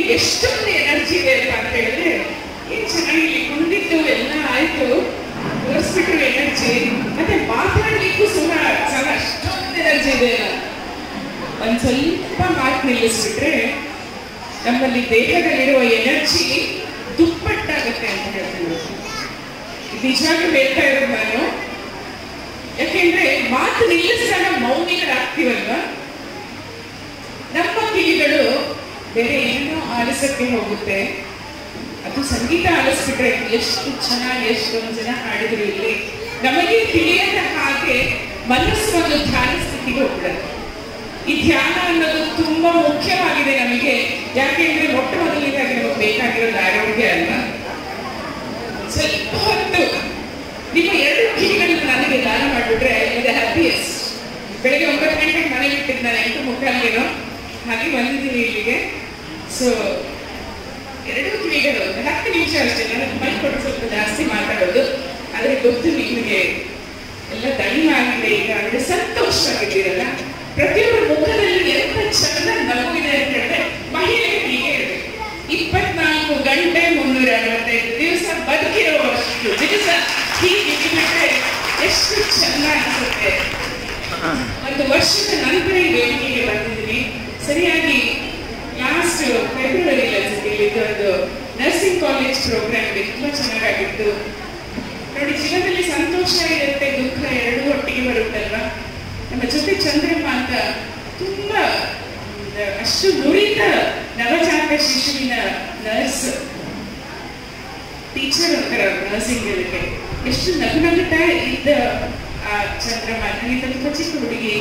ಎಷ್ಟೊಂದು ಎನರ್ಜಿ ಇದೆ ಅಂತ ಹೇಳಿದ್ರೆ ಏನ್ ಚೆನ್ನಾಗಿ ಇಲ್ಲಿ ಕುಂದಿದ್ದು ಎಲ್ಲ ಆಯ್ತು ತೋರಿಸ್ಬಿಟ್ರು ಎನರ್ಜಿ ಮತ್ತೆ ಮಾತಾಡ್ಲಿಕ್ಕೂ ಸುಮ ಸಮ ಅಷ್ಟೊಂದು ಎನರ್ಜಿ ಇದೆ ಒಂದ್ ಸ್ವಲ್ಪ ಮಾತು ನಿಲ್ಲಿಸ್ಬಿಟ್ರೆ ನಮ್ಮಲ್ಲಿ ದೇಹದಲ್ಲಿರುವ ಎನರ್ಜಿ ದುಪ್ಪಟ್ಟಾಗುತ್ತೆ ಅಂತ ಹೇಳ್ತೀನಿ ನಿಜವಾಗ್ಲೂ ಹೇಳ್ತಾ ಇರೋದು ನಾನು ಯಾಕೆಂದ್ರೆ ಮಾತು ನಿಲ್ಲಿಸಿದಾಗ ಮೌನಿಗಳಾಗ್ತೀವಲ್ವಾ ನಮ್ಮ ಕಿವಿಗಳು ಬೇರೆ ಏನೋ ಆಲಸಕ್ಕೆ ಹೋಗುತ್ತೆ ಅದು ಸಂಗೀತ ಆಲಿಸ್ಬಿಟ್ರೆ ಎಷ್ಟು ಚೆನ್ನಾಗಿ ಎಷ್ಟೊಂದು ಜನ ಹಾಡಿದ್ರು ಇಲ್ಲಿ ನಮಗೆ ತಿಳಿಯದ ಹಾಗೆ ಮನಸ್ಸು ಒಂದು ಧ್ಯಾನ ಸ್ಥಿತಿಗೆ ಹೋಗ್ಬಿಡುತ್ತೆ ಈ ಧ್ಯಾನ ಅನ್ನೋದು ತುಂಬಾ ಮುಖ್ಯವಾಗಿದೆ ನಮಗೆ ಯಾಕೆಂದ್ರೆ ಮೊಟ್ಟ ಮೊದಲನೇದಾಗಿ ನಮಗೆ ಬೇಕಾಗಿರೋದು ಆರೋಗ್ಯ ಅಲ್ಲ ಸ್ವಲ್ಪ ಹೊತ್ತು ನಿಮ್ಮ ಎರಡು ಕಿವಿಗಳನ್ನು ನನಗೆ ದಾನ ಮಾಡಿಬಿಟ್ರೆ ಇದು ಹ್ಯಾಪಿಯೆಸ್ಟ್ ಬೆಳಗ್ಗೆ ಒಂಬತ್ತು ಗಂಟೆಗೆ ಮನೆ ಬಿಟ್ಟಿದ್ದು ನಾನು ಎಂಟು ಮುಕ್ಕಾಲ್ಗೇನೋ ಹಾಗೆ ಬಂದಿದ್ದೀನಿ ಇಲ್ಲಿಗೆ ಸೊ ಎರಡು ಕಿವಿಗಳು ಒಂದು ಹತ್ತು ನಿಮಿಷ ಅಷ್ಟೇ ನನಗೆ ಮೈ ಕೊಟ್ಟು ಸ್ವಲ್ಪ ಜಾಸ್ತಿ ಮಾತಾಡೋದು ಆದರೆ ಗೊತ್ತು ನಿಮಗೆ ಎಲ್ಲ ದಣಿವಾಗಿದೆ ಈಗ ಅಂದ್ರೆ ಸಂತೋಷವಾಗಿದ್ದೀರಲ್ಲ ಪ್ರತಿಯೊಬ್ಬರ ಮುಖದಲ್ಲಿ ಎಂತ ಚಂದ ನಗು ಇದೆ ಅಂತ ಹೇಳಿದ್ರೆ ಮಹಿಳೆಗೆ ಹೀಗೆ ಇರಬೇಕು ಇಪ್ಪತ್ನಾಲ್ಕು ಗಂಟೆ ಮುನ್ನೂರ ಅರವತ್ತೈದು ದಿವಸ ಬದುಕಿರುವಷ್ಟು ದಿವಸ ಹೀಗೆ ಇದ್ಬಿಟ್ರೆ ಎಷ್ಟು ಚೆನ್ನ ಅನ್ಸುತ್ತೆ ಒಂದು ವರ್ಷದ ನಂತರ ಈ ವೇದಿಕೆಗೆ ಬಂದಿದ್ದೀನಿ ಸರಿಯಾಗಿ ಲಾಸ್ಟ್ ಫೆಬ್ರವರಿ ಇಲ್ಲಿ ಒಂದು ನರ್ಸಿಂಗ್ ಕಾಲೇಜ್ ಪ್ರೋಗ್ರಾಮ್ಗೆ ತುಂಬಾ ಚೆನ್ನಾಗಾಗಿತ್ತು ನೋಡಿ ಜೀವನದಲ್ಲಿ ಸಂತೋಷ ಇರುತ್ತೆ ದುಃಖ ಎರಡೂ ಒಟ್ಟಿಗೆ ಬರುತ್ತಲ್ವಾ ನಮ್ಮ ಜೊತೆ ಚಂದ್ರಮ್ಮ ಅಂತ ತುಂಬಾ ಒಂದು ಅಷ್ಟು ನುರಿತ ನವಜಾತ ಶಿಶುವಿನ ನರ್ಸ್ ಟೀಚರ್ ಅಂತಾರ ನರ್ಸಿಂಗ್ ಇದಕ್ಕೆ ಎಷ್ಟು ನಗು ನಗುತ್ತಾ ಇದ್ದ ಆ ಚಂದ್ರಮ್ಮ ನನಗೆ ತುಂಬ ಚಿಕ್ಕ ಹುಡುಗಿ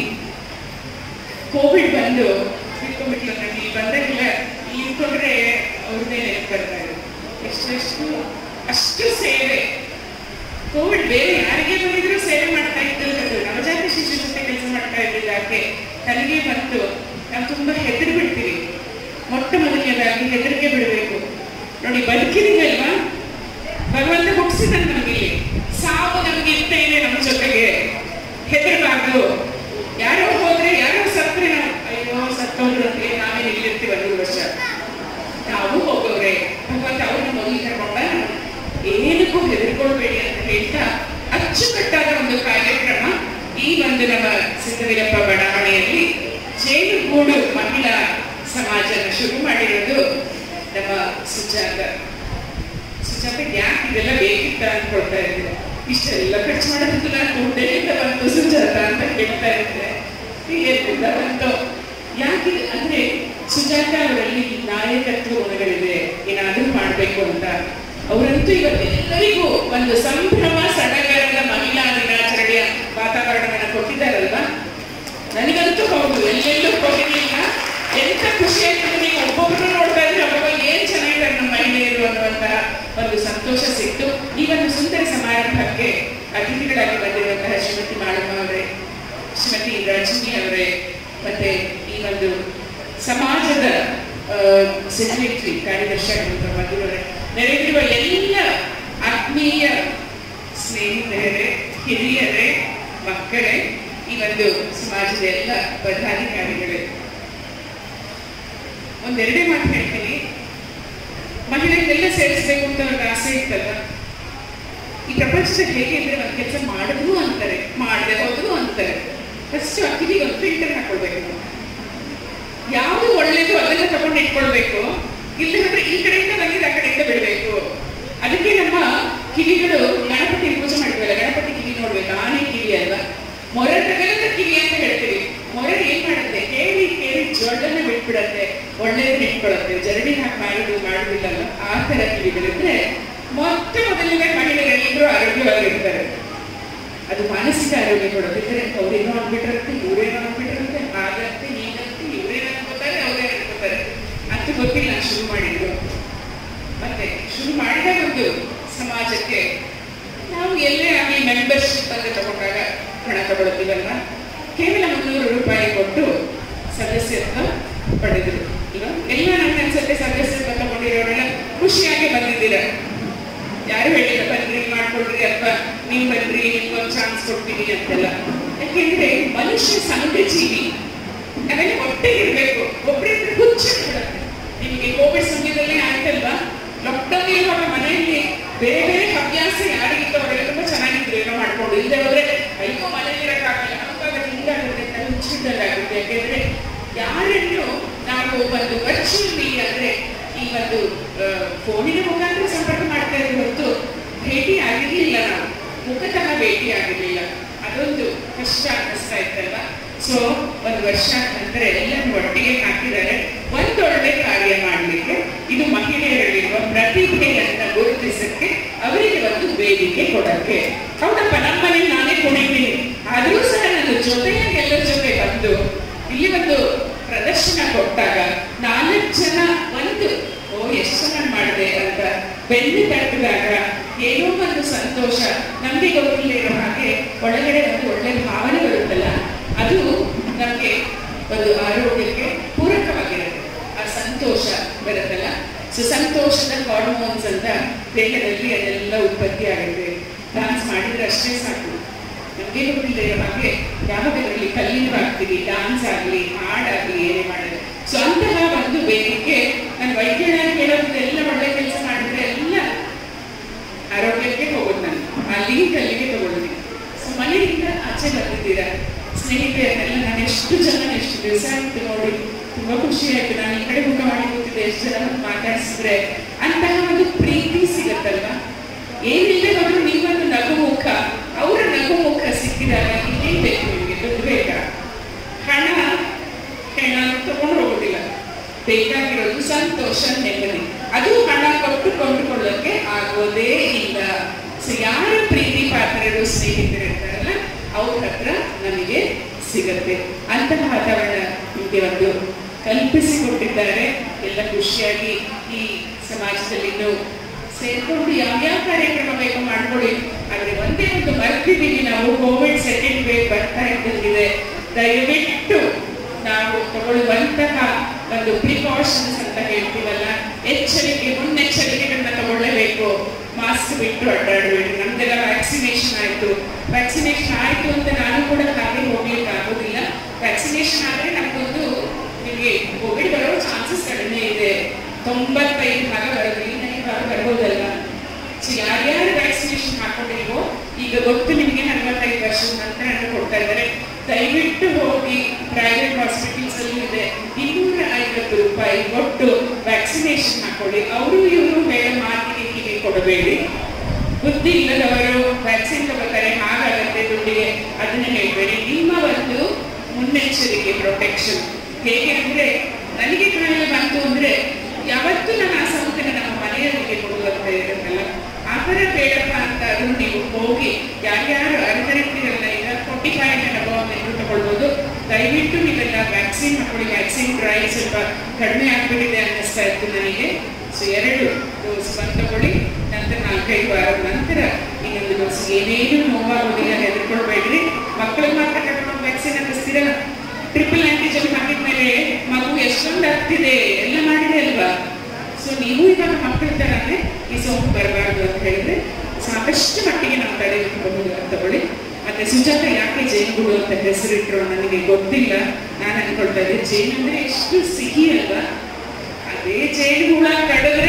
ಕೋವಿಡ್ ಬಂದು ತಿಳ್ಕೊಂಡ್ಬಿಟ್ಲು ನನಗೆ ಇಲ್ಲಿ ಬಂದಾಗಿಲ್ಲ ಇಲ್ಲಿ ಇಟ್ಕೊಂಡ್ರೆ ಅವ್ರನ್ನೇ ನೆನಪು ಬರ್ತಾ ಇದೆ ಎಷ್ಟೆಷ್ಟು ಅಷ್ಟು ಸೇವೆ ಕೋವಿಡ್ ಬೇರೆ ಯಾರಿಗೆ ಬಂದಿದ್ರು ಸೇವೆ ಮಾಡ್ತಾ ಇದ್ದು ಅದು ನವಜಾತ ಶಿಶು ಜೊತೆ ಕೆಲಸ ಮಾಡ್ತಾ ಇದ್ದಿಲ್ಲ ಆಕೆ ತನಗೆ ಬಂತು ನಾವು ತುಂಬಾ ಹೆದರಿ ಬಿಡ್ತೀವಿ ಮೊಟ್ಟ ಮೊದಲನೇದಾಗಿ ಹೆದರಿಕೆ ಬಿಡಬೇಕು ನೋಡಿ ಬದುಕಿದೀವಲ್ವಾ ಭಗವಂತ ಹುಟ್ಟಿಸಿದ ನಮಗೆ ಸಾವು ನಮ್ಗೆ ಇರ್ತಾ ಇದೆ ನಮ್ಮ ಜೊತೆಗೆ ಹೆದರಬಾರ್ದು ಯಾರೋ ಹೋದ್ರೆ ಯಾರೋ ಸತ್ರೆ ನಾವು ಅಯ್ಯೋ ಸತ್ತೋದ್ರು ಅಂದ್ರೆ ನಾವೇ ಇಲ್ಲಿರ್ತೀವಿ ಒಂದು ವರ್ಷ ನಾವು ಹೋಗೋರೆ ಭಗವಂತ ಅವ್ರನ್ನ ಮೊದಲು ಕರ್ಕೊಂಡ ಏನಕ್ಕೂ ಹೆದರ್ಕೊಳ್ಬೇಡಿ ಅಂತ ಹೇಳ್ತಾ ಅಚ್ಚುಕಟ್ಟಾದ ಒಂದು ಕಾರ್ಯಕ್ರಮ ಈ ಒಂದು ನಮ್ಮ ಸಿದ್ದವೀರಪ್ಪ ಬಡಾವಣೆಯಲ್ಲಿ ಜೇನುಗೂಡು ಮಹಿಳಾ ಸಮಾಜನ ಶುರು ಮಾಡಿರೋದು ನಮ್ಮ ಸುಜಾತ ಸುಜಾತ ಯಾಕೆ ಇದೆಲ್ಲ ಬೇಕಿತ್ತ ಅನ್ಕೊಳ್ತಾ ಇದ್ದೆ ಇಷ್ಟೆಲ್ಲ ಖರ್ಚು ಮಾಡೋದಕ್ಕೆ ನಾನು ದುಡ್ಡೆಲ್ಲಿಂದ ಬಂತು ಸುಜಾತ ಅಂತ ಕೇಳ್ತಾ ಇದ್ದೆ ಎಲ್ಲಿಂದ ಬಂತು ಯಾಕೆ ಅಂದ್ರೆ ಸುಜಾತ ಅವರಲ್ಲಿ ನಾಯಕತ್ವ ಗುಣಗಳಿದೆ ಏನಾದ್ರೂ ಮಾಡ್ಬೇಕು ಅಂತ ಅವರಂತೂ ಇವತ್ತೆಲ್ಲರಿಗೂ ಒಂದು ಸಂಭ್ರಮ ಸಡಗರದ ಮಹಿಳಾ ದಿನಾಚರಣೆಯ ವಾತಾವರಣವನ್ನ ಕೊಟ್ಟಿದ್ದಾರಲ್ವಾ ನನಗಂತೂ ಹೌದು ಎಲ್ಲೆಲ್ಲೂ ಕೊಟ್ಟಿರಲಿಲ್ಲ ಎಂತ ಖುಷಿ ಆಗ್ತದೆ ನೀವು ಒಬ್ಬೊಬ್ರು ನೋಡ್ತಾ ಇದ್ರೆ ಅವಾಗ ಏನ್ ಚೆನ್ನಾಗಿದ್ದಾರೆ ನಮ್ಮ ಮಹಿಳೆಯರು ಅನ್ನುವಂತಹ ಒಂದು ಸಂತೋಷ ಸಿಕ್ತು ಈ ಒಂದು ಸುಂದರ ಸಮಾರಂಭಕ್ಕೆ ಅತಿಥಿಗಳಾಗಿ ಬಂದಿರುವಂತಹ ಶ್ರೀಮತಿ ಮಾಳಮ್ಮ ಅವರೇ ಶ್ರೀಮತಿ ರಜನಿ ಅವರೇ ಮತ್ತೆ ಈ ಒಂದು ಸಮಾಜದ ಸೆಕ್ರೆಟರಿ ಕಾರ್ಯದರ್ಶಿ ಆಗಿರುವಂತಹ ಮಧುರವರೇ ನೆರೆದಿರುವ ಎಲ್ಲ ಆತ್ಮೀಯ ಸ್ನೇಹಿತರೇ ಹಿರಿಯರೇ ಮಕ್ಕಳೇ ಈ ಒಂದು ಸಮಾಜದ ಎಲ್ಲ ಪದಾಧಿಕಾರಿಗಳೇ ಒಂದೆರಡೇ ಮಾತು ಹೇಳ್ತೀನಿ ಮಹಿಳೆಯರೆಲ್ಲ ಸೇರಿಸಬೇಕು ಅಂತ ಅವ್ರಿಗೆ ಆಸೆ ಇರ್ತಲ್ಲ ಈ ಪ್ರಪಂಚದಲ್ಲಿ ಹೇಗೆ ಅಂದ್ರೆ ಒಂದು ಕೆಲಸ ಮಾಡಿದ್ರು ಅಂತಾರೆ ಮಾಡದೆ ಹೋದ್ರು ಅಂತಾರೆ ಫಸ್ಟ್ ಅಕ್ಕಿಗೆ ಒಂದು ಫಿಲ್ಟರ್ ಹಾಕೊಳ್ಬೇಕು ನಾವು. ಯಾವುದು ಒಳ್ಳೇದು ಅದನ್ನ ತಗೊಂಡು ಇಟ್ಕೊಳ್ಬೇಕು ಇಲ್ಲಿ ಅಂದ್ರೆ ಈ ಕಡೆಯಿಂದ ಬಂದಿದ್ದು ಆ ಕಡೆಯಿಂದ ಬಿಡಬೇಕು ಅದಕ್ಕೆ ನಮ್ಮ ಕಿವಿಗಳು ಗಣಪತಿ ಪೂಜೆ ಮಾಡಿದ್ವಲ್ಲ ಗಣಪತಿ ಕಿವಿ ನೋಡ್ಬೇಕು ಆನೆ ಕಿವಿ ಅಲ್ವಾ ಮೊರೆ ತಗಲದ ಕಿವಿ ಅಂತ ಹೇಳ್ತೀವಿ ಮೊರೆ ಏನ್ ಮಾಡುತ್ತೆ ಕೇಳಿ ಕೇಳಿ ಜೊಳ್ಳನ್ನ ಬಿಟ್ಬಿಡತ್ತೆ ಒಳ್ಳೇದು ಇಟ್ಕೊಳತ್ತೆ ಜರಡಿ ಹಾಕಿ ಮಾಡುದು ಮಾಡುದಿಲ್ಲಲ್ಲ ಆ ತರ ಕಿವಿಗಳಿದ್ರೆ ಮೊಟ್ಟ ಮೊದಲನೇ ಮಹಿಳೆಯರೆಲ್ಲರೂ ಆರೋಗ್ಯವಾಗಿರ್ತಾರೆ ಅದು ಮಾನಸಿಕ ಆರೋಗ್ಯ ಕೊಡೋದಿದ್ರೆ ಅವ್ರೇನೋ ಅಂದ್ಬಿಟ್ಟಿರುತ್ತೆ ಇವ್ರೇನೋ ಅಂದ್ಬಿಟ್ಟಿರುತ್ತೆ ಹಾಗಂತೆ ಹೀಗಂತೆ ಇವ್ರೇನೋ ಅನ್ಕೋತಾರೆ ಅವರೇ ಅನ್ಕೋತಾರೆ ಅಂತ ಗೊತ್ತಿಲ್ಲ ನಾನು ಶುರು ಮಾಡಿದ್ರು ಮತ್ತೆ ಶುರು ಮಾಡಿದ ಒಂದು ಸಮಾಜಕ್ಕೆ ನಾವು ಎಲ್ಲೇ ಆಗಲಿ ಮೆಂಬರ್ಶಿಪ್ ಅಂತ ತಗೊಂಡಾಗ ಹಣ ತಗೊಳ್ತೀವಲ್ಲ ಕೇವಲ ಮುನ್ನೂರು ರೂಪಾಯಿ ಕೊಟ್ಟು ಸದಸ್ಯತ್ವ ಪಡೆದರು ಇಲ್ವಾ? ಎಲ್ಲ ನನ್ನ ಅನ್ಸುತ್ತೆ ಸದಸ್ಯತ್ವ ತಗೊಂಡಿರೋರೆಲ್ಲ ಖುಷಿಯಾಗಿ ಬಂದಿದ್ದೀರ ಯಾರು ಹೇಳಿಲ್ಲ ಬನ್ರಿ ಮಾಡ್ಕೊಡ್ರಿ ಅಥವಾ ನೀವು ಬನ್ರಿ ನಿಮ್ಗೊಂದು ಚಾನ್ಸ್ ಕೊಡ್ತೀವಿ ಅಂತೆಲ್ಲ ಯಾಕೆಂದ್ರೆ ಮನುಷ್ಯ ಸಂಘ ಜೀವಿ ನಾವೆಲ್ಲ ಒಟ್ಟಿಗೆ ಇರ್ಬೇಕು ಒಬ್ಬರಿಂದ ಹುಚ್ಚ ನಿಮಗೆ ಕೋವಿಡ್ ಸಿಕ್ಕಿದಂಗಾಗುತ್ತೆ ಯಾಕೆಂದ್ರೆ ಯಾರನ್ನು ನಾವು ಒಂದು ವರ್ಚುವಲ್ ಮೀಡಿಯಾ ಅಂದ್ರೆ ಈ ಒಂದು ಆ, ಫೋನಿನ ಮುಖಾಂತರ ಸಂಪರ್ಕ ಮಾಡ್ತಾ ಇದ್ದೀವಿ ಹೊರತು ಭೇಟಿ ಆಗಿರ್ಲಿಲ್ಲ ನಾವು ಮುಖತಃ ಭೇಟಿ ಆಗಿರ್ಲಿಲ್ಲ ಅದೊಂದು ಕಷ್ಟ ಅನ್ನಿಸ್ತಾ ಇತ್ತಲ್ವಾ ಸೊ ಒಂದು ವರ್ಷ ನಂತರ ಎಲ್ಲರೂ ಒಟ್ಟಿಗೆ ಹಾಕಿದ್ದಾರೆ ಒಂದೊಳ್ಳೆ ಕಾರ್ಯ ಮಾಡಲಿಕ್ಕೆ ಇದು ಮಹಿಳೆಯರಲ್ಲಿರುವ ಪ್ರತಿಭೆಯನ್ನ ಗುರುತಿಸಕ್ಕೆ ಅವರಿಗೆ ಒಂದು ವೇದಿಕೆ ಕೊಡಕ್ಕೆ ಹೌದಪ್ಪ ನಮ್ಮನೆ ನಾನೇ ಕುಣಿತೀನಿ ಆದ್ರೂ ಸಹ ನನ್ನ ಜೊತೆಯಾಗಿ ಎಲ್ಲರ ಜೊತೆ ಬಂದು ಇಲ್ಲಿ ಒಂದು ಪ್ರದರ್ಶನ ಕೊಟ್ಟಾಗ ನಾಲ್ಕು ಜನ ಒಂದು ಓ ಎಷ್ಟು ಚೆನ್ನಾಗಿ ಮಾಡಿದೆ ಅಂತ ಬೆನ್ನು ತಟ್ಟಿದಾಗ ಏನೋ ಒಂದು ಸಂತೋಷ ನಮಗೆ ಗೊತ್ತಿಲ್ಲದೆ ಇರೋ ಹಾಗೆ ಒಳಗಡೆ ಒಂದು ಒಳ್ಳೆ ಭಾವನೆ ಬರುತ್ತಲ್ಲ ಅದು ನಮಗೆ ಒಂದು ಆರೋಗ್ಯಕ್ಕೆ ಪೂರಕವಾಗಿರುತ್ತೆ ಆ ಸಂತೋಷ ಬರುತ್ತಲ್ಲ ಸೊ ಸಂತೋಷದ ಹಾರ್ಮೋನ್ಸ್ ಅಂತ ದೇಹದಲ್ಲಿ ಅದೆಲ್ಲ ಉತ್ಪತ್ತಿ ಆಗುತ್ತೆ ಡಾನ್ಸ್ ಮಾಡಿದ್ರೆ ಅಷ್ಟೇ ಸಾಕು ನಮಗೆ ಗೊತ್ತಿಲ್ಲದೆ ಇರೋ ಹಾಗೆ ಯಾವಾಗದಲ್ಲಿ ಕಲ್ಲಿನ ಆಗ್ತೀವಿ ಡಾನ್ಸ್ ಆಗಲಿ ಹಾಡಾಗಲಿ ಏನೇ ಮಾಡಿದ್ರೆ ಸೊ ಅಂತಹ ಒಂದು ವೇದಿಕೆ ನಾನು ವೈದ್ಯರಾಗಿ ಹೇಳೋದು ಎಲ್ಲ ಒಳ್ಳೆ ಕೆಲಸ ಮಾಡಿದ್ರೆ ಎಲ್ಲ ಆರೋಗ್ಯಕ್ಕೆ ಹೋಗೋದು ನಾನು ಆ ಲಿಂಕ್ ಅಲ್ಲಿಗೆ ತಗೊಳ್ತೀನಿ ಸೊ ಮನೆಯಿಂದ ಆಚೆ ಬಂದಿದ್ದೀರಾ ಸ್ನೇಹಿತೆಯರೆಲ್ಲ ನಾನು ಎಷ್ಟು ಜನ ಎಷ್ಟು ದಿವಸ ಆಯ್ತು ನೋಡಿ ತುಂಬಾ ಖುಷಿ ಆಯ್ತು ನಾನು ಈ ಕಡೆ ಮುಖ ಮಾಡಿ ಕೂತಿದ್ದೆ ಎಷ್ಟು ಜನ ಬಂದು ಮಾತಾಡಿಸಿದ್ರೆ ಅಂತಹ ಒಂದು ಪ್ರೀತಿ ಸಿಗತ್ತಲ್ವಾ ಏನಿಲ್ಲದೆ ಹೋದ್ರು ನೀವೊಂದು ನಗು ಮುಖ ಅವರ ನಗು ಮುಖ ಸಿಕ್ಕಿದಾಗ ಇನ್ನೇನ್ ಬೇಕು ನಿಮಗೆ ದುಡ್ಡು ಬೇಕಾ ಹಣ ಹೆಣ ತಗೊಂಡು ಹೋಗೋದಿಲ್ಲ ಬೇಕಾಗಿರೋದು ಸಂತೋಷ ನೆಮ್ಮದಿ ಅದು ಹಣ ಕೊಟ್ಟು ಕೊಂಡುಕೊಳ್ಳಕ್ಕೆ ಆಗೋದೇ ಇಲ್ಲ ಸೊ ಯಾರ ಪ್ರೀತಿ ಪಾತ್ರರು ಸ್ನೇಹಿತರು ಇರ್ತಾರಲ್ಲ ಅವ್ರ ಹತ್ರ ನಮಗೆ ಸಿಗತ್ತೆ ಅಂತಹ ವಾತಾವರಣ ನಿಮಗೆ ಒಂದು ಕಲ್ಪಿಸಿಕೊಟ್ಟಿದ್ದಾರೆ ಎಲ್ಲ ಖುಷಿಯಾಗಿ ಈ ಸಮಾಜದಲ್ಲಿ ಇನ್ನು ಸೇರ್ಕೊಂಡು ಯಾವ್ಯಾವ ಕಾರ್ಯಕ್ರಮ ಬೇಕು ಮಾಡ್ಕೊಳ್ಳಿ ಆದ್ರೆ ಒಂದೇ ಒಂದು ಮರ್ತಿದ್ದೀವಿ ನಾವು ಕೋವಿಡ್ ಸೆಕೆಂಡ್ ವೇವ್ ಬರ್ತಾ ಇದ್ದಂಗಿದೆ ದಯವಿಟ್ಟು ನಾವು ತಗೊಳ್ಳುವಂತಹ ಒಂದು ಪ್ರಿಕಾಷನ್ಸ್ ಅಂತ ಹೇಳ್ತೀವಲ್ಲ ಎಚ್ಚರಿಕೆ ಮುನ್ನೆಚ್ಚರಿಕೆಗಳನ್ನ ತಗೊಳ್ಳಬೇಕು ಮಾಸ್ಕ್ ಬಿಟ್ಟು ಅಡ್ಡಾಡಬೇಡಿ ನಮ್ದೆಲ್ಲ ವ್ಯಾಕ್ಸಿನೇಷನ್ ಆಯ್ತು ವ್ಯಾಕ್ಸಿನೇಷನ್ ಆಯ್ತು ಅಂತ ನಾನು ಕೂಡ ಹಾಗೆ ಹೋಗ್ಲಿಕ್ಕೆ ಆಗೋದಿಲ್ಲ ವ್ಯಾಕ್ಸಿನೇಷನ್ ಆದ್ರೆ ನಮ್ಗೊಂದು ನಿಮಗೆ ಕೋವಿಡ್ ಬರೋ ಚಾನ್ಸಸ್ ಕಡಿಮೆ ಇದೆ ತೊಂಬತ್ತೈದು ಭಾಗ ಬರೋದಿಲ್ಲ ಐದು ಭಾಗ ಬರ್ಬೋದಲ್ಲ ಸೊ ಯಾರ್ಯಾರು ವ್ಯಾಕ್ಸಿನೇಷನ್ ಹಾಕೊಂಡಿಲ್ವೋ ಈಗ ಗೊತ್ತು ನಿಮಗೆ ನಲವತ್ತೈದು ವರ್ಷದ ನಂತರ ಅಂತ ಕೊಡ್ತಾ ಇದ್ದಾರೆ ದಯವಿಟ್ಟು ಹೋಗಿ ಪ್ರೈವೇಟ್ ಹಾಸ್ಪಿಟಲ್ಸ್ ಅಲ್ಲಿ ಇದೆ ಇನ್ನೂರ ಐವತ್ತು ರೂಪಾಯಿ ಕೊಟ್ಟು ವ್ಯಾಕ್ಸಿನೇಷನ್ ಹಾಕೊಳ್ಳಿ ಅವರು ಇವರು ಬೇರೆ ಮಾತಿಗೆ ಹೀಗೆ ಕೊಡಬೇಡಿ ಬುದ್ಧಿ ಇಲ್ಲದವರು ವ್ಯಾಕ್ಸಿನ್ ತಗೋತಾರೆ ಹಾಗಾಗತ್ತೆ ದುಡ್ಡಿಗೆ ಅದನ್ನ ಹೇಳ್ಬೇಡಿ ನಿಮ್ಮ ಒಂದು ಮುನ್ನೆಚ್ಚರಿಕೆ ಪ್ರೊಟೆಕ್ಷನ್ ಹೇಗೆ ಅಂದ್ರೆ ನನಗೆ ಕಾಯಿಲೆ ಬಂತು ಅಂದ್ರೆ ಯಾವತ್ತೂ ನಾನು ಆ ಸಮುದ್ರ ನಮ್ಮ ಮನೆಯವರಿಗೆ ಕೊಡುವಂತ ಇರುತ್ತಲ್ಲ ಆ ಥರ ಬೇಡಪ್ಪ ಅಂತ ಅದು ನೀವು ಹೋಗಿ ಯಾರ್ಯಾರು ಅರಿತರಿರ್ತೀರಲ್ಲ ಈಗ ಫೋರ್ಟಿ ಫೈವ್ ಅನುಭವವನ್ನು ತಗೊಳ್ಬೋದು ದಯವಿಟ್ಟು ನೀವೆಲ್ಲ ವ್ಯಾಕ್ಸಿನ್ ಹಾಕೊಳ್ಳಿ ವ್ಯಾಕ್ಸಿನ್ ಡ್ರೈವ್ ಸ್ವಲ್ಪ ಕಡಿಮೆ ಆಗ್ಬಿಟ್ಟಿದೆ ಅನ್ನಿಸ್ತಾ ಇತ್ತು ನನಗೆ ಸೊ ಎರಡು ಡೋಸ್ ಬಂದು ತಗೊಳ್ಳಿ ನಂತರ ನಾಲ್ಕೈದು ವಾರದ ನಂತರ ಇನ್ನೊಂದು ಡೋಸ್ ಏನೇನು ನೋವಾಗೋದಿಲ್ಲ ಹೆದರ್ಕೊಳ್ಬೇಡ್ರಿ ಮಕ್ಕಳಿಗೆ ಮಾತ್ರ ಕರ್ಕೊಂಡು ವ್ಯಾಕ್ಸಿನ್ ಅನ್ನಿಸ್ತೀರಲ್ಲ ಟ್ರಿಪಲ್ ಆಂಟಿಜನ್ ಹಾಕಿದ ಮೇಲೆ ಮಗು ಎಷ್ಟೊಂದು ಆಗ್ತಿದೆ ಎಲ್ಲ ಮಾಡಿದೆ ಅಲ್ವಾ ಸೊ ನೀವು ಇವಾಗ ಮಕ್ಕಳ ತರನೇ ಈ ಸೋಂಕು ಬರಬಾರ್ದು ಅಂತ ಹೇಳಿದ್ರೆ ಸಾಕಷ್ಟು ಮಟ್ಟಿಗೆ ನಾವು ತಡೆಗಟ್ಟಬಹುದು ಅಂತ ತಗೊಳ್ಳಿ ಮತ್ತೆ ಸುಜಾತ ಯಾಕೆ ಜೇನುಗೂಡು ಅಂತ ಹೆಸರಿಟ್ರು ನನಗೆ ಗೊತ್ತಿಲ್ಲ ನಾನು ಅನ್ಕೊಳ್ತಾ ಇದ್ದೆ ಜೇನು ಅಂದ್ರೆ ಎಷ್ಟು ಸಿಹಿ ಅಲ್ವಾ ಅದೇ ಜೇನು ಹುಳ ಕಡಿದ್ರೆ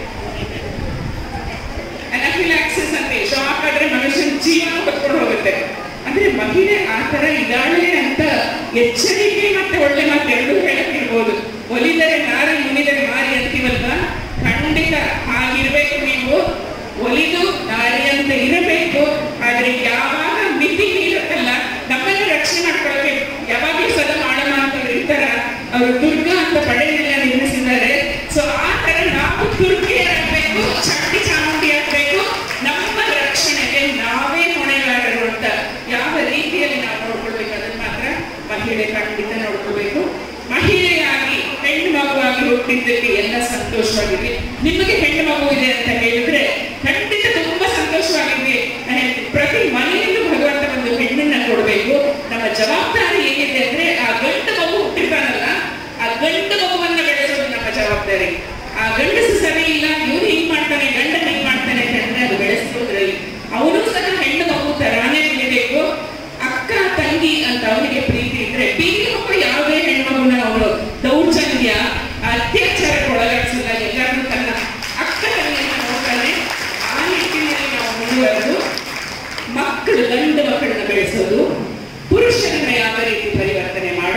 ಅನಾಫಿಲಾಕ್ಸಿಸ್ ಅಂತ ಶಾಕ್ ಆದ್ರೆ ಮನುಷ್ಯನ ಜೀವನ ಹೊತ್ಕೊಂಡು ಹೋಗುತ್ತೆ ಅಂದ್ರೆ ಮಹಿಳೆ ಆ ತರ ಇದ್ದಾಳೆ ಅಂತ ಎಚ್ಚರಿಕೆ ಮತ್ತೆ ಒಳ್ಳೆ ಮಾತು ಎರಡೂ ಹೇಳಕ್ಕಿರ್ಬೋದು ಒಲಿದರೆ ನಾರಿ ಮುನಿದರೆ ಮಾರಿ ಅಂತೀವಲ್ವಾ ಖಂಡಿತ ಹಾಗಿರ್ಬೇಕು ನೀವು ಒಲಿದು ನಾರಿ ಅಂತ ಇರಬೇಕು ಆದ್ರೆ ಯಾವಾಗ ಮಿತಿ ಮೀರುತ್ತಲ್ಲ ನಮ್ಮನ್ನ ರಕ್ಷಣೆ ಮಾಡ್ಕೊಳ್ಳೋಕೆ ಯಾವಾಗಲೂ ಸದಾ ಮಾಡೋಣ ಅಂತ ಇರ್ತಾರ ಅವರು ದುರ್ಗಾ ಅಂತ ಪಡೆಯನ್ನೆಲ್ಲ ನಿರ್ಮಿಸಿದ್ದಾರೆ ಸೊ ಆ ತರ ನಾವು ದುರ್ಗೆಯರಾಗಬೇಕು ಚಂಡಿ ಚಾಮುಂಡಿ ಆಗ್ಬೇಕು ನಮ್ಮ ರಕ್ಷಣೆಗೆ ನಾವೇ ಹೊಣೆಗಾರರು ಅಂತ ಯಾವ ರೀತಿಯಲ್ಲಿ ನಾವು ನೋಡ್ಕೊಳ್ಬೇಕು ಅದನ್ನ ಮಾತ್ರ ಮಹಿಳೆ ಖಂಡಿತ ನೋಡ್ಕೋಬೇಕು ಮಹಿಳೆಯಾಗಿ ಹೆಣ್ಣು ಮಗುವಾಗಿ ಹುಟ್ಟಿದ್ದಕ್ಕೆ ಎಲ್ಲ ಸಂತೋಷವಾಗಿದ್ವಿ ನಿಮಗೆ ಹೆಣ್ಣು ಮಗು ಇದೆ ಅಂತ ಹೇಳಿದ್ರೆ ಖಂಡಿತ ತುಂಬಾ ಸಂತೋಷವಾಗಿದ್ವಿ ನಾನು ಹೇಳ್ತೀನಿ, ಪ್ರತಿ ಮನೆಯಲ್ಲೂ ಭಗವಂತ ಒಂದು ಹೆಣ್ಣನ್ನ ಕೊಡಬೇಕು ನಮ್ಮ ಜವಾಬ್ದಾರಿ ಏನಿದೆ ಅಂದ್ರೆ ಆ ಗಂಡು ಮಗು ಹುಟ್ಟಿರ್ತಾನಲ್ಲ ಆ ಗಂಡು ಮಗುವನ್ನ ಬೆಳೆಸೋದು ನಮ್ಮ ಜವಾಬ್ದಾರಿ ಆ ಗಂಡಸು ಸರಿ ಇಲ್ಲ ಇವ್ರು ಹಿಂಗ್ ಮಾಡ್ತಾನೆ ಗಂಡ ಹಿಂಗ್ ಮಾಡ್ತಾನೆ ಅಂತ ಹೇಳಿದ್ರೆ ಅದು ಬೆಳೆಸೋದ್ರಲ್ಲಿ ಅವನು ಸಹ ಹೆಣ್ಣು ಮಗು ತರಾನೇ ಬೆಳಿಬೇಕು ಅಕ್ಕ ತಂಗಿ ಅಂತ ಅವನಿಗೆ ಪ್ರೀತಿ ಇದ್ರೆ ಬೀದಿ ಮಕ್ಕಳು ಯಾವುದೇ ಹೆಣ್ಮಗುನ ಅವನು ದೌರ್ಜನ್ಯ ಅತ್ಯಾಚಾರಕ್ಕೆ ಒಳಗಾಡಿಸಿಲ್ಲ ಎಲ್ಲರನ್ನೂ ತನ್ನ ಅಕ್ಕ ತಂಗಿಯನ್ನ ನೋಡ್ತಾನೆ ಆ ನಿಟ್ಟಿನಲ್ಲಿ ನಾವು ಮುಂದುವರೆದು ಮಕ್ಕಳು ಗಂಡು ಮಕ್ಕಳನ್ನ ಬೆಳೆಸೋದು ಪುರುಷರನ್ನ ಯಾವ ರೀತಿ ಪರಿವರ್ತನೆ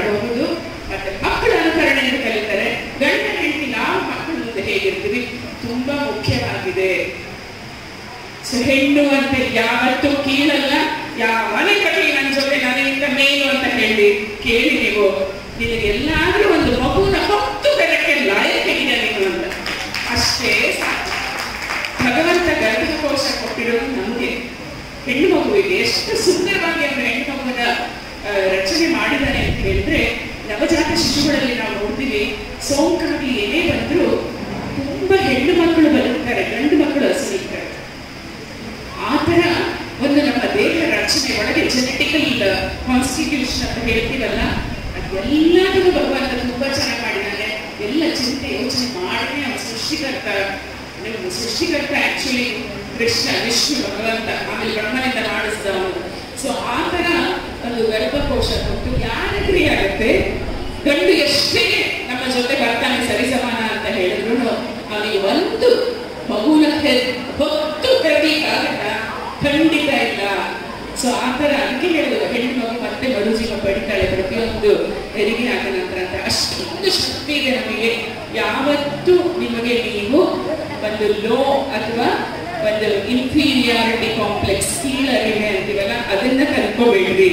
ಯಾವತ್ತೂ ಕೀಳಲ್ಲ ಯಾವನೇ ಕಟ್ಲಿ ನನ್ನ ಜೊತೆ ನನಗಿಂತ ಮೇಲು ಅಂತ ಹೇಳಿ ಕೇಳಿ ನೀವು ನಿನಗೆ ಎಲ್ಲಾದ್ರೂ ಒಂದು ಮಗುನ ಹೊತ್ತು ಬೆಳಕ್ಕೆ ಲಾಯಕ್ಕಿದೆ ನೀನು ಅಂತ ಅಷ್ಟೇ ಸಾಕು ಭಗವಂತ ಗರ್ಭಕೋಶ ಕೊಟ್ಟಿರೋದು ನಮಗೆ ಹೆಣ್ಣು ಮಗುವಿಗೆ ಎಷ್ಟು ಸುಂದರವಾಗಿ ಅವನು ಹೆಣ್ಣು ಮಗುವಿನ ಆ, ರಚನೆ ಮಾಡಿದ್ದಾನೆ ಅಂತ ಹೇಳಿದ್ರೆ ನವಜಾತ ಶಿಶುಗಳಲ್ಲಿ ನಾವು ನೋಡ್ತೀವಿ ಸೋಂಕಾಗಿ ಏನೇ ಬಂದರೂ ತುಂಬಾ ಹೆಣ್ಣು ಮಕ್ಕಳು ಬದುಕ್ತಾರೆ ಗಂಡು ಮಕ್ಕಳು ಹಸಿರುತ್ತಾರೆ ಆ ಥರ ಒಂದು ನಮ್ಮ ದೇಹ ರಚನೆ ಒಳಗೆ ಜೆನೆಟಿಕಲ್ ಕಾನ್ಸ್ಟಿಟ್ಯೂಷನ್ ಅಂತ ಹೇಳ್ತೀವಲ್ಲ ಅದೆಲ್ಲದನ್ನು ಭಗವಂತ ತುಂಬಾ ಚೆನ್ನಾಗಿ ಮಾಡಿದ್ದಾನೆ ಎಲ್ಲ ಚಿಂತೆ ಯೋಚನೆ ಮಾಡಿ ಅವನ ಸೃಷ್ಟಿಕರ್ತ ನೀವು ಸೃಷ್ಟಿಕರ್ತ ಆಕ್ಚುಲಿ ಕೃಷ್ಣ ವಿಷ್ಣು ಭಗವಂತ ಆಮೇಲೆ ಬ್ರಹ್ಮನಿಂದ ಮಾಡಿಸಿದವನು ಸೊ ಆ ಥರ ಒಂದು ಗರ್ಭಕೋಶ ಕೊಟ್ಟು ಯಾರಿಗ್ರಿ ಆಗುತ್ತೆ ಗಂಡು ಎಷ್ಟೇ ನಮ್ಮ ಜೊತೆ ಬರ್ತಾನೆ ಸರಿಸಮಾನ ಅಂತ ಹೇಳಿದ್ರು ಅವನಿಗೆ ಒಂದು ಮಗುನ ಹೆ- ಹೊತ್ತು ಕರೀಲಿಕ್ಕಾಗತ್ತ ಖಂಡಿತ ಇಲ್ಲ ಸೊ ಆ ಥರ ಅದಕ್ಕೆ ಹೇಳುದು ಹೆಣ್ಣು ಮಗು ಮತ್ತೆ ಮರುಜೀವ ಪಡಿತಾಳೆ ಪ್ರತಿಯೊಂದು ಹೆರಿಗೆ ಆದ ನಂತರ ಅಂತ ಅಷ್ಟೊಂದು ಶಕ್ತಿ ಇದೆ ನಮಗೆ ಯಾವತ್ತೂ ನಿಮಗೆ ನೀವು ಒಂದು ಲೋ ಅಥವಾ ಒಂದು ಇನ್ಫೀರಿಯಾರಿಟಿ ಕಾಂಪ್ಲೆಕ್ಸ್ ಕೀಳರಿಮೆ ಅಂತೀವಲ್ಲ ಅದನ್ನ ಕಲ್ಕೋಬೇಡ್ರಿ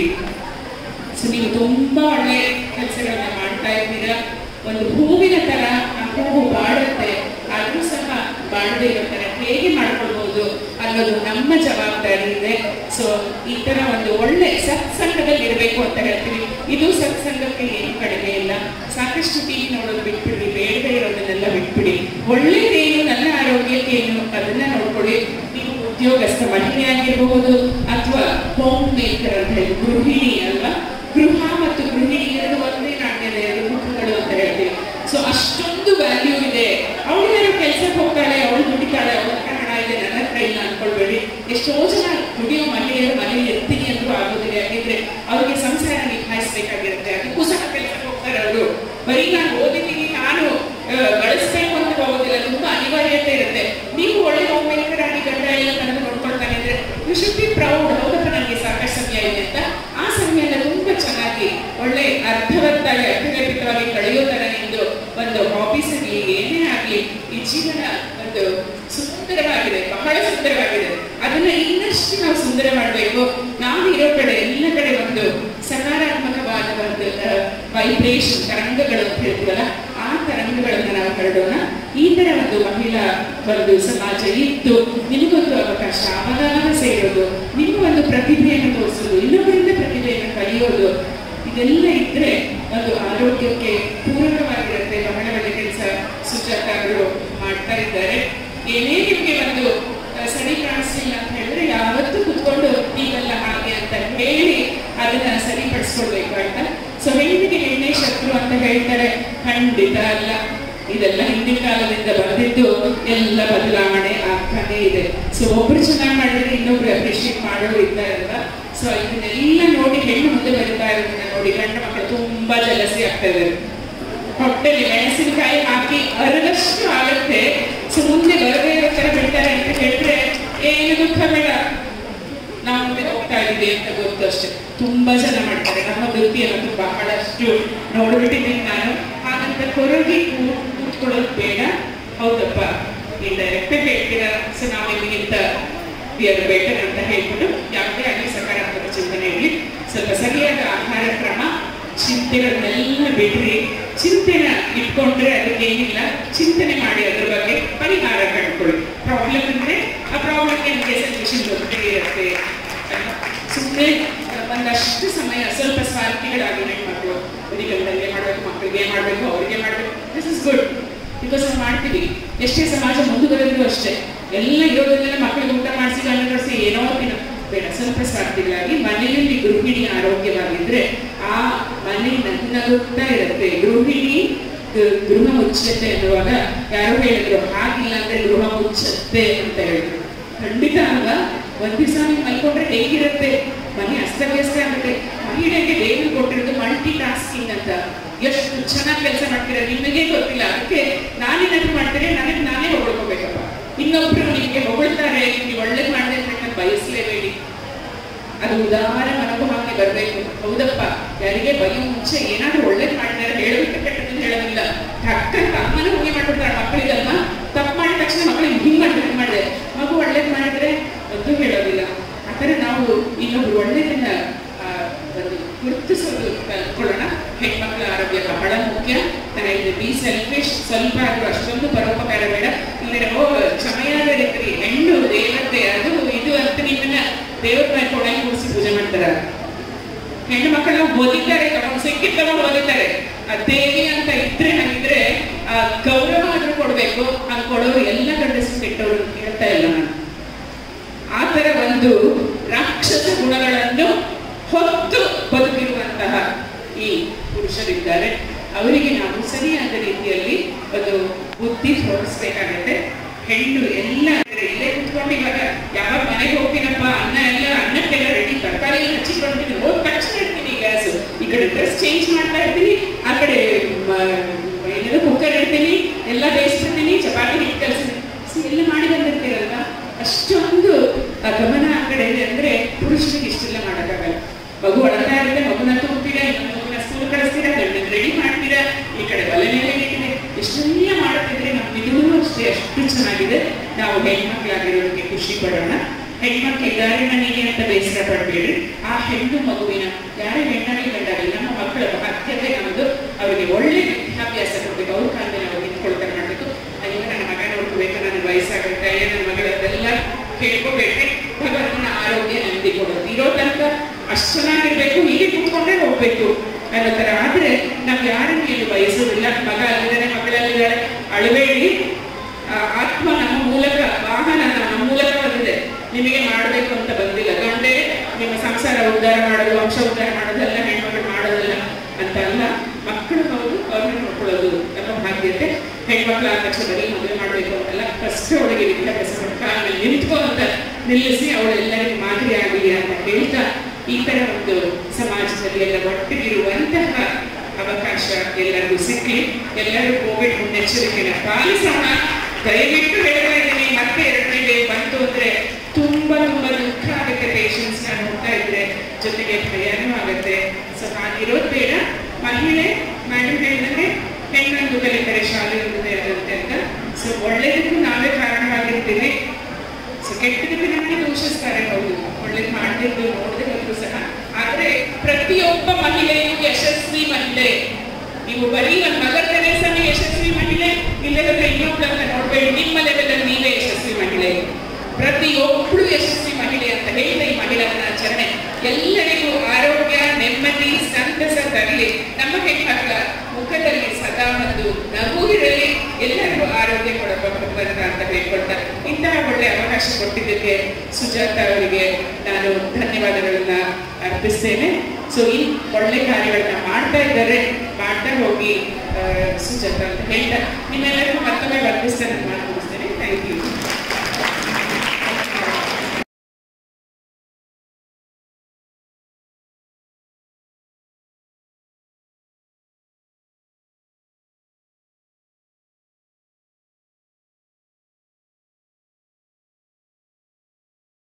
ಸೊ ನೀವು ತುಂಬಾ ಒಳ್ಳೆ ಕೆಲಸಗಳನ್ನ ಮಾಡ್ತಾ ಇದ್ದೀರಾ ಒಂದು ಹೂವಿನ ತರ ಆ ಹೂವು ಬಾಡುತ್ತೆ ಆದ್ರೂ ಸಹ ಬಾಡದೆ ಇರೋ ತರ ಹೇಗೆ ಮಾಡ್ಕೊಳ್ಬಹುದು ಅನ್ನೋದು ನಮ್ಮ ಜವಾಬ್ದಾರಿ ಇದೆ ಸೊ ಈ ತರ ಒಂದು ಒಳ್ಳೆ ಸತ್ಸಂಗದಲ್ಲಿ ಇರಬೇಕು ಅಂತ ಹೇಳ್ತೀವಿ ಇದು ಸತ್ಸಂಗಕ್ಕೆ ಏನು ಕಡಿಮೆ ಇಲ್ಲ ಸಾಕಷ್ಟು ಟಿವಿ ನೋಡೋದು ಬಿಟ್ಬಿಡಿ ಬೇಡದೇ ಇರೋದನ್ನೆಲ್ಲ ಬಿಟ್ಬಿಡಿ ಒಳ್ಳೇದೇನು ನನ್ನ ಆರೋಗ್ಯಕ್ಕೆ ಏನು ಅದನ್ನ ನೋಡ್ಕೊಳ್ಳಿ ನೀವು ಉದ್ಯೋಗಸ್ಥ ಮಹಿಳೆಯಾಗಿರಬಹುದು ಅಥವಾ ಹೋಮ್ ಮೇಕರ್ ಅಂತ ಹೇಳಿ ಗೃಹಿಣಿ ಅಲ್ವಾ ಗೃಹ ಮತ್ತು ಗೃಹಿಣಿ ಎರಡು ಒಂದೇ ನಾಣ್ಯದ ಎರಡು ಮುಖಗಳು ಅಂತ ಹೇಳ್ತೀವಿ ಸೊ ಅಷ್ಟೊಂದು ವ್ಯಾಲ್ಯೂ ಇದೆ ಅವಳು ಯಾರು ಕೆಲ್ಸಕ್ಕೆ ಹೋಗ್ತಾಳೆ ಅವಳು ದುಡಿತಾಳೆ ಅವಳ ಹತ್ರ ಹಣ ಇದೆ ನನ್ನ ಹತ್ರ ಇಲ್ಲ ಅನ್ಕೊಳ್ಬೇಡಿ ಎಷ್ಟೋ ಜನ ದುಡಿಯೋ ಮಹಿಳೆಯರು ಮನೇಲಿ ಇರ್ತೀನಿ ಅಂತೂ ಆಗೋದಿಲ್ಲ ಯಾಕೆಂದ್ರೆ ಅವ್ರಿಗೆ ಸಂಸಾರ ನಿಭಾಯಿಸ್ಬೇಕಾಗಿರುತ್ತೆ ಅದಕ್ಕೂ ಸಹ ಕೆಲ್ಸಕ್ಕೆ ಹೋಗ್ತಾರೆ ಅವರು ಬರೀ ನಾನು ಓದಿದ್ದೀನಿ ನಾನು ಆ, ಗಳಿಸ್ಬೇಕು ಅಂತ ಹೋಗೋದಿಲ್ಲ ತುಂಬಾ ಅನಿವಾರ್ಯತೆ ಇರುತ್ತೆ ನೀವು ಒಳ್ಳೆ ಹೋಗ್ಬೇಕಾಗಿ ಗಂಡ ಎಲ್ಲ ಕರೆದು ನೋಡ್ಕೊಳ್ತಾನೆ ಅಂದ್ರೆ ಯು ಶುಡ್ ಬಿ ಪ್ರೌಡ್ ಹೌದಪ್ಪ ನನಗೆ ಸಾಕಷ್ಟು ಸಮಯ ಇದೆ ಅಂತ ಆ ಸಮಯನ ತುಂಬಾ ಚೆನ್ನಾಗಿ ಒಳ್ಳೆ ಅರ್ಥವತ್ತಾಗಿ ಅರ್ಥಗರ್ಭಿತವಾಗಿ ಕಳೆಯೋ ತರ ನಿಮ್ದು ಒಂದು ಹಾಬೀಸ್ ಆಗಲಿ ಏನೇ ಆಗ್ಲಿ ಈ ಜೀವನ ಒಂದು ಸುಂದರವಾಗಿದೆ ಬಹಳ ಸುಂದರವಾಗಿದೆ ಅದನ್ನ ಇನ್ನಷ್ಟು ನಾವು ಸುಂದರ ಮಾಡಬೇಕು ನಾವು ಇರೋ ಕಡೆ ಎಲ್ಲ ಕಡೆ ಒಂದು ಸಕಾರಾತ್ಮಕವಾದ ಒಂದು ವೈಬ್ರೇಷನ್ ತರಂಗಗಳು ಅಂತ ಹೇಳ್ತೀವಲ್ಲ ಆ ತರಂಗಗಳನ್ನ ನಾವು ಹರಡೋಣ ಈ ತರ ಒಂದು ಮಹಿಳಾ ಒಂದು ಸಮಾಜ ಇತ್ತು ನಿಮಗೊಂದು ಅವಕಾಶ ಅವಗಾಹ ಸೇರೋದು ನಿಮ್ಮ ಒಂದು ಪ್ರತಿಭೆಯನ್ನು ತೋರಿಸೋದು ಇನ್ನೊಬ್ಬರಿಂದ ಪ್ರತಿಭೆಯನ್ನು ಕಲಿಯೋದು ಇದೆಲ್ಲ ಇದ್ರೆ ಒಂದು ಆರೋಗ್ಯಕ್ಕೆ ಪೂರಕವಾಗಿರುತ್ತೆ ಬಹಳ ಒಳ್ಳೆ ಕೆಲಸ ಸುಜಾತ ಅವರು ಮಾಡ್ತಾ ಇದ್ದಾರೆ ಏನೇ ನಿಮಗೆ ಒಂದು ಆ, ಸರಿ ಕಾಣಿಸ್ಲಿಲ್ಲ ಅಂತ ಹೇಳಿದ್ರೆ ಯಾವತ್ತೂ ಕುತ್ಕೊಂಡು ನೀವೆಲ್ಲ ಹಾಗೆ ಅಂತ ಹೇಳಿ ಅದನ್ನ ಸರಿಪಡಿಸ್ಕೊಳ್ಬೇಕು ಆಯ್ತಾ ಸೊ ಹೆಣ್ಣಿಗೆ ಹೆಣ್ಣೆ ಶತ್ರು ಅಂತ ಹೇಳ್ತಾರೆ ಖಂಡಿತ ಅಲ್ಲ ಇದೆಲ್ಲ ಹಿಂದಿನ ಕಾಲದಿಂದ ಬಂದಿದ್ದು ಎಲ್ಲ ಬದಲಾವಣೆ ಆಗ್ತಾನೆ ಇದೆ ಸೊ ಒಬ್ರು ಚೆನ್ನಾಗಿ ಮಾಡಿದ್ರೆ ಇನ್ನೊಬ್ರು ಅಪ್ರಿಷಿಯೇಟ್ ಮಾಡೋರು ಇದ್ದಾರಲ್ವಾ ಸೊ ಇದನ್ನೆಲ್ಲ ನೋಡಿ ಹೆಣ್ಣು ಮುಂದೆ ಬರಿತಾ ಇರೋದನ್ನ ನೋಡಿ ಗಂಡು ಮಕ್ಕಳು ತುಂಬಾ ಜಲಸಿ ಆಗ್ತಾ ಇದ್ದಾರೆ ಹೊಟ್ಟೆಲಿ ಮೆಣಸಿನಕಾಯಿ ಹಾಕಿ ಅರದಷ್ಟು ಆಗುತ್ತೆ ಸೊ ಮುಂದೆ ಬರದೇ ಇರೋ ತರ ಬಿಡ್ತಾರೆ ಅಂತ ಹೇಳಿದ್ರೆ ಏನು ದುಃಖ ಬೇಡ ನಾವು ಮುಂದೆ ಹೋಗ್ತಾ ಇದ್ದೀವಿ ಅಂತ ಗೊತ್ತು ಅಷ್ಟೇ ತುಂಬಾ ಜನ ಮಾಡ್ತಾರೆ ನಮ್ಮ ವೃತ್ತಿಯನ್ನು ಬಹಳಷ್ಟು ನೋಡ್ಬಿಟ್ಟಿದ್ದೀನಿ ನಾನು ಹಾಗಂತ ಕೊರಗಿ ಕೂ- ಕೂತ್ಕೊಳ್ಳೋದು ಬೇಡ ಹೌದಪ್ಪ ನೀವು ಡೈರೆಕ್ಟ್ ಹೇಳ್ತೀರಾ ಸೊ ನಾವು ನಿಮಗಿಂತ ವಿಯರ್ ಬೆಟರ್ ಅಂತ ಹೇಳ್ಬಿಟ್ಟು ಯಾವುದೇ ಆಗಲಿ ಸಕಾರಾತ್ಮಕ ಚಿಂತನೆ ಇರಲಿ ಸ್ವಲ್ಪ ಸರಿಯಾದ ಆಹಾರ ಕ್ರಮ ಚಿಂತೆಗಳನ್ನೆಲ್ಲ ಬಿಡ್ರಿ ಚಿಂತೆನ ಇಟ್ಕೊಂಡ್ರೆ ಅದಕ್ಕೆ ಏನಿಲ್ಲ ಚಿಂತನೆ ಮಾಡಿ ಅದ್ರ ಬಗ್ಗೆ ಪರಿಹಾರ ಕಂಡುಕೊಳ್ಳಿ ಪ್ರಾಬ್ಲಮ್ ಅಂದ್ರೆ ಆ ಪ್ರಾಬ್ಲಮ್ಗೆ ನಿಮಗೆ ಸೊಲ್ಯೂಷನ್ ಗೊತ್ತೇ ಇರುತ್ತೆ ಸುಮ್ಮನೆ ಒಂದಷ್ಟು ಸಮಯ ಸ್ವಲ್ಪ ಸ್ವಾರ್ಥಿಗಳಾಗಿ ಮಕ್ಕಳು ಬರೀಗಂಡಂಗೆ ಮಾಡಬೇಕು ಮಕ್ಕಳಿಗೆ ಮಾಡಬೇಕು ಅವರಿಗೆ ಮಾಡಬೇಕು ದಿಸ್ ಇಸ್ ಗುಡ್ ಬಿಕಾಸ್ ನಾವು ಮಾಡ್ತೀವಿ ಎಷ್ಟೇ ಸಮಾಜ ಮುಂದುವರೆದ್ರು ಅಷ್ಟೇ ಎಲ್ಲ ಇರೋದನ್ನೆಲ್ಲ ಮಕ್ಕಳಿಗೆ ಊಟ ಮಾಡಿಸಿ ಗಂಡ ಕಳಿಸಿ ಏನೋ ತಿನ್ನೋ ಬೇಡ ಸ್ವಲ್ಪ ಸ್ವಾರ್ಥಿಗಳಾಗಿ ಮನೆಯಲ್ಲಿ ಗೃಹಿಣಿ ಆರೋಗ್ಯವಾಗಿದ್ರೆ ಆ ಮನೆ ನಗುತ್ತಾ ಇರುತ್ತೆ ಗೃಹಿಣಿ ಗೃ- ಗೃಹ ಮುಚ್ಚತೆ ಅನ್ನುವಾಗ ಯಾರೋ ಹೇಳಿದ್ರು ಹಾಗಿಲ್ಲ ಅಂದ್ರೆ ಗೃಹ ಮುಚ್ಚತ್ತೆ ಅಂತ ಹೇಳಿದ್ರು ಖಂಡಿತ ಅಲ್ವಾ ಒಂದ್ ದಿವಸ ನೀವು ಮಲ್ಕೊಂಡ್ರೆ ಹೇಗಿರುತ್ತೆ ಮನೆ ಅಸ್ತವ್ಯಸ್ತ ಆಗುತ್ತೆ ಮಹಿಳೆಗೆ ದೇವರು ಕೊಟ್ಟಿರೋದು ಮಲ್ಟಿ ಟಾಸ್ಕಿಂಗ್ ಅಂತ ಎಷ್ಟು ಚೆನ್ನಾಗಿ ಕೆಲಸ ಮಾಡ್ತೀರಾ ನಿಮಗೆ ಗೊತ್ತಿಲ್ಲ ಅದಕ್ಕೆ ನಾನೇನಾದ್ರು ಮಾಡ್ತೀರಿ ನನಗೆ ನಾನೇ ಹೊಗಳ್ಕೋಬೇಕಪ್ಪ ಇನ್ನೊಬ್ರು ನಿಮಗೆ ಹೊಗಳ್ತಾರೆ ನೀವು ಒಳ್ಳೇದು ಮಾಡಿದೆ ಅಂತ ನಾನು ಬಯಸಲೇಬೇಡಿ ಅದು ಉದಾರ ಮನೋಭಾವನೆ ಬರಬೇಕು ಹೌದಪ್ಪ ಯಾರಿಗೆ ಬೈಯೋ ಮುಂಚೆ ಏನಾದ್ರೂ ಒಳ್ಳೇದು ಮಾಡಿದ್ದಾರೆ ಹೇಳಬೇಕು ಕೆಟ್ಟದ್ದು ಹೇಳೋದಿಲ್ಲ ಟಕ್ಕಂತ ಅಮ್ಮನ ಹೋಗಿ ಮಾಡ್ಬಿಡ್ತಾರೆ ಮಕ್ಕಳಿಗಲ್ವಾ ತಪ್ಪು ಮಾಡಿದ ತಕ್ಷಣ ಮಕ್ಕಳಿಗೆ ಹಿಂಗ್ ಮಾಡಿದ್ರೆ ಹಿಂಗ್ ಮಾಡಿದೆ ಮಗು ಒಳ್ಳೇದು ಮಾಡಿದ್ರೆ ಅದು ಹೇಳೋದಿಲ್ಲ ಸೆಲ್ಫಿಶ್ ಸ್ವಲ್ಪ ಆದ್ರೂ ಅಷ್ಟೊಂದು ಪರೋಪಕಾರ ಬೇಡ ಇಲ್ಲದೆ ಓ ಕ್ಷಮೆಯಾಗರಿತ್ರಿ ಹೆಣ್ಣು ದೇವತೆ ಅದು ಇದು ಅಂತ ನಿಮ್ಮನ್ನ ದೇವ್ರ ಮೇಲೆ ಕೊಡಲಿ ಕೂರಿಸಿ ಪೂಜೆ ಮಾಡ್ತಾರ ಹೆಣ್ಣು ಮಕ್ಕಳನ್ನ ಓದಿದ್ದಾರೆ ತಗೊಂಡು ಸಿಕ್ಕಿದ್ ತಗೊಂಡು ಓದಿದ್ದಾರೆ ಆ ದೇವಿ ಅಂತ ಇದ್ರೆ ಹಾಗಿದ್ರೆ ಆ ಗೌರವ ಆದ್ರೂ ಕೊಡ್ಬೇಕು ಹಂಗ್ ಕೊಡೋರು ಎಲ್ಲ ಗಂಡಸರು ಕೆಟ್ಟವರು ಅಂತ ಹೇಳ್ತಾ ಇಲ್ಲ ನಾನು ಆ ತರ ಒಂದು ರಾಕ್ಷಸ ಗುಣಗಳನ್ನು ಹೊತ್ತು ಬದುಕಿರುವಂತಹ ಈ ಪುರುಷರಿದ್ದಾರೆ ಅವರಿಗೆ ನಾವು ಸರಿಯಾದ ರೀತಿಯಲ್ಲಿ ಒಂದು ಬುದ್ಧಿ ತೋರಿಸ್ಬೇಕಾಗತ್ತೆ ಹೆಣ್ಣು ಎಲ್ಲ ಅಂದ್ರೆ ಇಲ್ಲೇ ಕುತ್ಕೊಂಡು ಇವಾಗ ಯಾವಾಗ ಮನೆಗೆ ಹೋಗ್ತೀನಪ್ಪ ಅನ್ನ ಎಲ್ಲ ಅನ್ನಕ್ಕೆಲ್ಲ ರೆಡಿ ತರಕಾರಿ ಎಲ್ಲ ಹಚ್ಚಿಕೊಂಡಿದ್ದೀನಿ ಹೋಗಿ ತಕ್ಷಣ ಇಡ್ತೀನಿ ಗ್ಯಾಸ್ ಈ ಕಡೆ ಡ್ರೆಸ್ ಚೇಂಜ್ ಮಾಡ್ತಾ ಇರ್ತೀನಿ ಆ ಕಡೆ ಏನೇನೋ ಕುಕ್ಕರ್ ಇಡ್ತೀನಿ ಎಲ್ಲ ಬೇಯಿಸ್ಬಿಡ್ತೀನಿ ಚಪಾತಿ ಹಿಟ್ಟು ಕಲಿಸ್ತೀನಿ ಎಲ್ಲ ಮಾಡಿ ಬಂದಿರ್ತೀರಲ್ವ ಅಷ್ಟೊಂದು ಆ ಗಮನ ಆ ಕಡೆ ಇದೆ ಅಂದ್ರೆ ಪುರುಷರಿಗೆ ಇಷ್ಟೆಲ್ಲ ಮಾಡೋಕ್ಕಾಗಲ್ಲ ಮಗು ಅಳ್ತಾ ಇರುತ್ತೆ ಮಗುನ ತೂಗ್ತೀರಾ ಇನ್ನೊಂದು ಮಗುನ ಸ್ಕೂಲ್ ಕಳಿಸ್ತೀರಾ ಗಂಡನ ರೆಡಿ ಮಾಡ್ತೀರಾ ಈ ಕಡೆ ಒಲೆ ಮೇಲೆ ಇಟ್ಟಿದೆ ಇಷ್ಟೆಲ್ಲ ಮಾಡುತ್ತಿದ್ರೆ ನಮ್ಮ ಇದೂ ಅಷ್ಟೇ ಅಷ್ಟು ಚೆನ್ನಾಗಿದೆ ನಾವು ಹೆಣ್ಮಕ್ಳಾಗಿರೋದಕ್ಕೆ ಖುಷಿ ಪಡೋಣ ಹೆಣ್ಮಕ್ಳು ಇದ್ದಾರೆ ನನಗೆ ಅಂತ ಬೇಸರ ಪಡಬೇಡ್ರಿ ಆ ಹೆಣ್ಣು ಮಗುವಿನ ಯಾರೇ ಹೆಣ್ಣಾಗಲಿ ಗಂಡಾಗಲಿ ನಮ್ಮ ಮಕ್ಕಳ ಬಾಧ್ಯತೆ ನಮ್ಮದು ಅವರಿಗೆ ಒಳ್ಳೆ ವಿದ್ಯಾಭ್ಯಾಸ ಕೊಡಬೇಕು ಅವ್ರ ಕಾಲದಲ್ಲಿ ನಾವು ನಿಂತ್ಕೊಳ್ತಾರೆ ಮಾಡಬೇಕು ಅಯ್ಯೋ ನನ್ನ ಮಗ ನೋಡ್ಕೋಬೇಕು ನನ್ನ ವಯಸ್ಸಾಗುತ್ತೆ ಅಯ್ಯೋ ನನ್ನ ಮಗಳದೆಲ್ಲ ಕೇಳ್ಕೋಬೇಡ್ರಿ ಭಗವಂತನ ಆರೋಗ್ಯ ನೆಮ್ಮದಿ ಕೊಡೋದು ಇರೋ ತನಕ ಅಷ್ಟು ಚೆನ್ನಾಗಿರ್ಬೇಕು ಹೀಗೆ ಕೂತ್ಕೊಂಡೇ ಹೋಗ್ಬೇಕು ಅನ್ನೋ ತರ ಆದ್ರೆ ನಾವು ಯಾರನ್ನು ಏನು ಬಯಸೋದಿಲ್ಲ ಮಗ ಅಲ್ಲಿದ್ದಾನೆ ಮಗಳಲ್ಲಿದ್ದಾಳೆ ಅಳಬೇಡಿ ಆ ಆತ್ಮ ನಮ್ಮ ಮೂಲಕ ವಾಹನ ನಮ್ಮ ಮೂಲಕ ಬಂದಿದೆ ನಿಮಗೆ ಮಾಡಬೇಕು ಅಂತ ಬಂದಿಲ್ಲ ಗಂಡೆ ನಿಮ್ಮ ಸಂಸಾರ ಉದ್ಧಾರ ಮಾಡೋದು ವಂಶ ಉದ್ಧಾರ ಮಾಡೋದಲ್ಲ ಹೆಣ್ಮಗಳು ಮಾಡೋದಲ್ಲ ಅಂತ ಅಲ್ಲ ಮಕ್ಕಳು ಹೌದು ಅವ್ರನ್ನ ನೋಡ್ಕೊಳ್ಳೋದು ನಮ್ಮ ಬಾಧ್ಯತೆ ಹೆಣ್ಮಕ್ಳ ಆದ ತಕ್ಷಣದಲ್ಲಿ ಮದುವೆ ಮಾಡಬೇಕು ಅಂತಲ್ಲ ಫಸ್ಟ್ ಅವಳಿಗೆ ವಿದ್ಯಾಭ್ಯಾಸ ಕೊಟ್ಟು ಕಾಲ ಮೇಲೆ ನಿಂತ್ಕೋ ಅಂತ ನಿಲ್ಲಿಸಿ ಅವಳೆಲ್ಲರಿಗೂ ಮಾದರಿ ಆಗಲಿ ಅಂತ ಹೇಳ್ತಾ ಈ ತರ ಒಂದು ಸಮಾಜದಲ್ಲಿ ಎಲ್ಲ ಒಟ್ಟಿಗಿರುವಂತಹ ಅವಕಾಶ ಎಲ್ಲರಿಗೂ ಸಿಕ್ಕಿ ಎಲ್ಲರೂ ಕೋವಿಡ್ ಮುನ್ನೆಚ್ಚರಿಕೆನ ಪಾಲಿಸೋಣ ದಯವಿಟ್ಟು ಹೇಳ್ತಾ ಇದ್ದೀನಿ ಮತ್ತೆ ಎರಡನೇ ವೇವ್ ಬಂತು ಅಂದ್ರೆ ತುಂಬಾ ತುಂಬಾ ದುಃಖ ಆಗುತ್ತೆ ಪೇಷನ್ಸ್ ನ ನೋಡ್ತಾ ಇದ್ರೆ ಜೊತೆಗೆ ಭಯನೂ ಆಗುತ್ತೆ ಸೊ ಹಾಗಿರೋದು ಬೇಡ ಮಹಿಳೆ ಮೇಡಮ್ ಹೇಳಿದಂಗೆ ಹೆಣ್ಣೊಂದು ಕಲಿತಾರೆ ಶಾಲೆ ಒಂದೇ ಆಗುತ್ತೆ ಅಂತ ಸೊ ಒಳ್ಳೇದಕ್ಕೂ ನಾವೇ ಕಾರಣವಾಗಿರ್ತೀವಿ ಸೊ ಕೆಟ್ಟದಕ್ಕೆ ನಮಗೆ ದೂಷಿಸ್ತಾರೆ ಹೌದು ಒಳ್ಳೇದು ಮಾಡ್ತಿದ್ದು ನೋಡಿದ್ರು ಸಹ ಆದ್ರೆ ಪ್ರತಿಯೊಬ್ಬ ಮಹಿಳೆಯು ಯಶಸ್ವಿ ಮಹಿಳೆ ನೀವು ಬರೀ ಒಂದು ಮದರ್ ತೆರೇಸನ ಯಶಸ್ವಿ ಮಹಿಳೆ ಇಲ್ಲದ್ರೆ ಇನ್ನೊಬ್ಳನ್ನ ನೋಡ್ಬೇಡಿ ನಿಮ್ಮ ಲೆವೆಲಲ್ಲಿ ನೀವೇ ಯಶಸ್ವಿ ಮಹಿಳೆ ಪ್ರತಿಯೊಬ್ಬಳು ಯಶಸ್ವಿ ಮಹಿಳೆ ಅಂತ ಹೇಳಿದ ಈ ಮಹಿಳಾ ದಿನಾಚರಣೆ ಎಲ್ಲರಿಗೂ ಆರೋಗ್ಯ ನೆಮ್ಮದಿ ಸಂತಸ ತರಲಿ ನಮ್ಮ ಹೆಣ್ಮಕ್ಳ ಮುಖದಲ್ಲಿ ಸದಾ ಒಂದು ನಗು ಇರಲಿ ಎಲ್ಲರಿಗೂ ಆರೋಗ್ಯ ಕೊಡಬೇಕು ಅಂತ ಹೇಳ್ಕೊಳ್ತಾ ಇಂತಹ ಒಳ್ಳೆ ಅವಕಾಶ ಕೊಟ್ಟಿದ್ದಕ್ಕೆ ಸುಜಾತ ಅವರಿಗೆ ನಾನು ಧನ್ಯವಾದಗಳನ್ನ ಅರ್ಪಿಸ್ತೇನೆ ಸೊ ಈ ಒಳ್ಳೆ ಕಾರ್ಯಗಳನ್ನ ಮಾಡ್ತಾ ಇದ್ದಾರೆ ಮಾಡ್ತಾ ಹೋಗಿ ಆ, ಸುಜಾತ ಅಂತ ಹೇಳ್ತಾ ನಿಮ್ಮೆಲ್ಲರಿಗೂ ಮತ್ತೊಮ್ಮೆ ವರ್ಧಿಸ್ತಾ ನಾನು ಮಾತು ಮುಗಿಸ್ತೇನೆ ಥ್ಯಾಂಕ್ ಯು